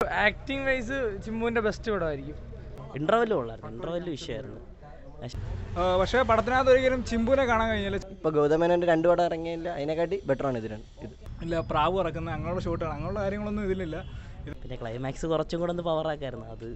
Acting wise ചിമ്മുവിൻ്റെ best പടമായിരിക്കും interval കൊള്ളായിരുന്നു ഇൻ്റർവെല്ല് വിഷയമായിരുന്നു പക്ഷേ പടത്തിനകത്ത് ഒരിക്കലും ചിമ്പുവിനെ കാണാൻ കഴിഞ്ഞില്ല ഇപ്പോൾ ഗൗതമേനോൻ്റെ രണ്ട് പടം ഇറങ്ങിയില്ല അതിനെക്കാട്ടി ബെറ്ററാണ് ഇതിനാണ് ഇത് ഇല്ല പ്രാവ് ഇറക്കുന്ന അങ്ങനെയുള്ള ഷോട്ടുകൾ അങ്ങനെയുള്ള കാര്യങ്ങളൊന്നും ഇതിലില്ല പിന്നെ ക്ലൈമാക്സ് കുറച്ചും കൂടെ ഒന്ന് പവറാക്കായിരുന്നു അത്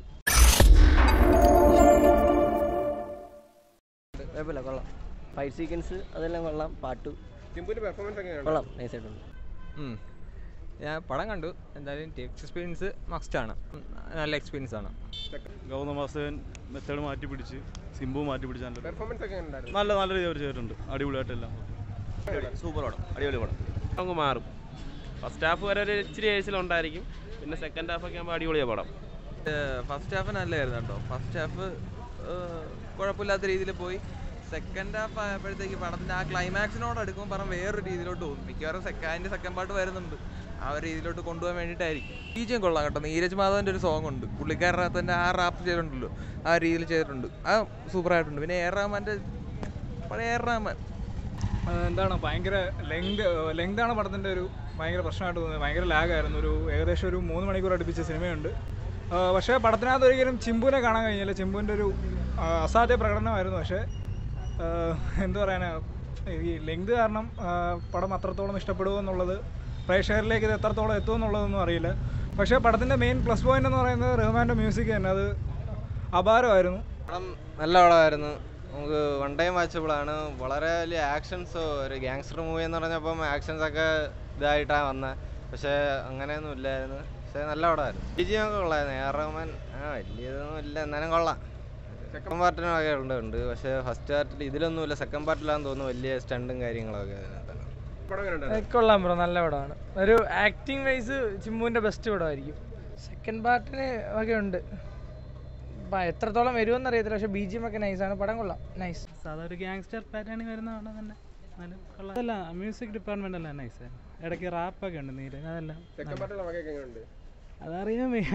കുഴപ്പമില്ല കൊള്ളാം ഫൈറ്റ് സീക്വൻസ് അതെല്ലാം കൊള്ളാം പാട്ടു ചിമ്പുവിന്റെ പെർഫോമൻസ് എങ്ങനെയാണ് കൊള്ളാം നൈസായിട്ടുണ്ട് ഉം. ഞാൻ പടം കണ്ടു എന്തായാലും എക്സ്പീരിയൻസ് മസ്റ്റ് ആണ് ഉം, നല്ല എക്സ്പീരിയൻസ് ആണ് ഗൗതമാസൻ മെത്തേഡ് മാറ്റി പിടിച്ച് സിംബു മാറ്റി പിടിച്ച് നല്ല പെർഫോമൻസ് ഒക്കെ ഉണ്ടായിരുന്നു നല്ല നല്ല രീതിയിൽ അവർ ചെയ്തിട്ടുണ്ട് അടിപൊളിയായിട്ടെല്ലാം സൂപ്പർ പടം അടിപൊളി പടം നമുക്ക് മാറും ഫസ്റ്റ് ഹാഫ് വരെ ഒരു ഇച്ചിരി ഏഴ്സിലുണ്ടായിരിക്കും പിന്നെ സെക്കൻഡ് ഹാഫ് ഒക്കെ ആകുമ്പോൾ അടിപൊളിയാണ് പടം ഫസ്റ്റ് ഹാഫ് നല്ലതായിരുന്നു കേട്ടോ ഫസ്റ്റ് ഹാഫ് കുഴപ്പമില്ലാത്ത രീതിയിൽ പോയി സെക്കൻഡ് ഹാഫ് ആയപ്പോഴത്തേക്ക് പടത്തിൻ്റെ ആ ക്ലൈമാക്സിനോട് അടുക്കുമ്പോൾ പറഞ്ഞ വേറൊരു രീതിയിലോട്ട് പോകും മിക്കവാറും സെക്കൻഡ് സെക്കൻഡ് പാർട്ട് വരുന്നുണ്ട് ആ ഒരു രീതിയിലോട്ട് കൊണ്ടുപോകാൻ വേണ്ടിയിട്ടായിരിക്കും ബീജം കൊള്ളാം കേട്ടോ നീരജ് മാധവൻ്റെ ഒരു സോങ് ഉണ്ട് പുള്ളിക്കാരുടെ തന്നെ ആ റാപ്പ് ചെയ്തിട്ടുണ്ടല്ലോ ആ രീതിയിൽ ചെയ്തിട്ടുണ്ട് ആ സൂപ്പറായിട്ടുണ്ട് പിന്നെ എ ആർ റഹ്മാൻ്റെ പഴയ എ ആർ റഹ്മാൻ ആ, എന്താണ് ഭയങ്കര ലെങ്ത് ലെങ്ത് ആണ് പടത്തിൻ്റെ ഒരു ഭയങ്കര പ്രശ്നമായിട്ട് തോന്നുന്നത് ഭയങ്കര ലാഗായിരുന്നു ഒരു ഏകദേശം ഒരു മൂന്ന് മണിക്കൂർ അടുപ്പിച്ച സിനിമയുണ്ട് ആ, പക്ഷേ പടത്തിനകത്ത് ഒരിക്കലും ചിമ്പുവിനെ കാണാൻ കഴിഞ്ഞില്ല ചിമ്പുവിൻ്റെ ഒരു ആ, അസാധ്യ പ്രകടനമായിരുന്നു പക്ഷേ ആ, എന്ത് പറയാനാ ഈ ലെങ്ത് കാരണം ആ, പടം അത്രത്തോളം ഇഷ്ടപ്പെടുമോ എന്നുള്ളത് പ്രേക്ഷകരിലേക്ക് ഇത് എത്രത്തോളം എത്തുമെന്നുള്ളതൊന്നും അറിയില്ല പക്ഷേ പടത്തിൻ്റെ മെയിൻ പ്ലസ് പോയിന്റ് എന്ന് പറയുന്നത് റഹ്മാൻ്റെ മ്യൂസിക് തന്നെ അത് അപാരമായിരുന്നു പടം നല്ല പടമായിരുന്നു നമുക്ക് വൺ ടൈം വാച്ചബിൾ ആണ് വളരെ വലിയ ആക്ഷൻസോ ഒരു ഗ്യാങ്സ്റ്റർ മൂവി എന്ന് പറഞ്ഞപ്പം ആക്ഷൻസ് ഒക്കെ ഇതായിട്ടാണ് വന്നത് പക്ഷേ അങ്ങനെയൊന്നും ഇല്ലായിരുന്നു പക്ഷേ നല്ല പടമായിരുന്നു വിജയം ഒക്കെ കൊള്ളായിരുന്നു എ ആർ റഹ്മാൻ ആ വലിയതൊന്നും ഇല്ല എന്നാലും കൊള്ളാം സെക്കൻഡ് പാർട്ടിനൊക്കെ ഉണ്ട് ഉണ്ട് പക്ഷേ ഫസ്റ്റ് പാർട്ടിൽ ഇതിലൊന്നുമില്ല സെക്കൻഡ് പാർട്ടിലാന്ന് തോന്നുന്നു വലിയ സ്റ്റണ്ടും കാര്യങ്ങളൊക്കെ അതിനകത്താണ് പടം എങ്ങനെ ഉണ്ടായിരുന്നു കൊള്ളാം ബ്രോ നല്ല പടമാണ് ഒരു ആക്ടിങ് വൈസ് ചിമ്മുവിൻ്റെ ബെസ്റ്റ് പടമായിരിക്കും സെക്കൻഡ് പാർട്ടിന് ഒക്കെ ഉണ്ട് ഇപ്പം എത്രത്തോളം വരുമെന്ന് അറിയത്തില്ല പക്ഷേ ബി ജി എം ഒക്കെ നൈസാണ് പടം കൊള്ളാം നൈസ് സാധാ ഒരു ഗ്യാങ്സ്റ്റർ പാറ്റേണിൽ വരുന്ന പടം തന്നെ എന്നാലും കൊള്ളാം അല്ല മ്യൂസിക് ഡിപ്പാർട്ട്മെൻ്റ് അല്ല നൈസ് ഇടയ്ക്ക് റാപ്പൊക്കെ ഉണ്ട് നീല അതെല്ലാം സെക്കൻഡ് പാർട്ടിലുള്ള വകയൊക്കെ എങ്ങനെയുണ്ട് അതറിയാൻ വയ്യ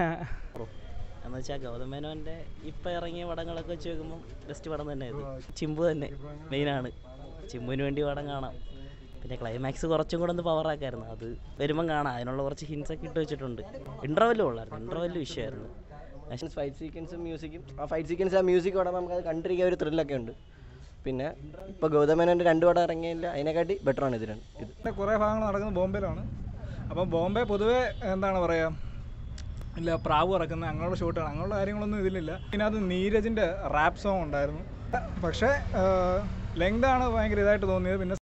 എന്ന് വെച്ചാൽ ഗൗതമേനോൻ്റെ ഇപ്പം ഇറങ്ങിയ പടങ്ങളൊക്കെ വെച്ച് നോക്കുമ്പോൾ ബെസ്റ്റ് പടം തന്നെ ഇത് ചിമ്പു തന്നെ മെയിനാണ് ചിമ്പുവിന് വേണ്ടി പടം കാണാം പിന്നെ ക്ലൈമാക്സ് കുറച്ചും കൂടെ ഒന്ന് പവറാക്കായിരുന്നു അത് വരുമ്പം കാണാം അതിനുള്ള കുറച്ച് ഹിൻസ് ഒക്കെ ഇട്ട് വെച്ചിട്ടുണ്ട് ഇൻ്റർവെല്ല് കൊള്ളായിരുന്നു ഇൻ്റർവെല്ല് വിഷയമായിരുന്നു ഫൈറ്റ് സീക്വൻസും മ്യൂസിക്കും ആ ഫൈറ്റ് സീക്വൻസ് ആ മ്യൂസിക് പടം നമുക്കത് കണ്ടിരിക്കാൻ ഒരു ത്രില്ലൊക്കെ ഉണ്ട് പിന്നെ ഇപ്പോൾ ഗൗതമേനോൻ്റെ രണ്ട് പടം ഇറങ്ങിയില്ല അതിനെക്കാട്ടി ബെറ്ററാണ് ഇതിനാണ് ഇത് ഇതിൻ്റെ കുറേ ഭാഗങ്ങൾ നടക്കുന്നത് ബോംബെയിലാണ് അപ്പം ബോംബെ പൊതുവേ എന്താണ് പറയുക ഇല്ല പ്രാവ് ഇറക്കുന്ന അങ്ങനെയുള്ള ഷോട്ടുകൾ അങ്ങനെയുള്ള കാര്യങ്ങളൊന്നും ഇതിലില്ല ഇതിനകത്ത് നീരജിൻ്റെ റാപ്പ് സോങ് ഉണ്ടായിരുന്നു പക്ഷേ ലെങ്താണ് ഭയങ്കര ഇതായിട്ട് തോന്നിയത് പിന്നെ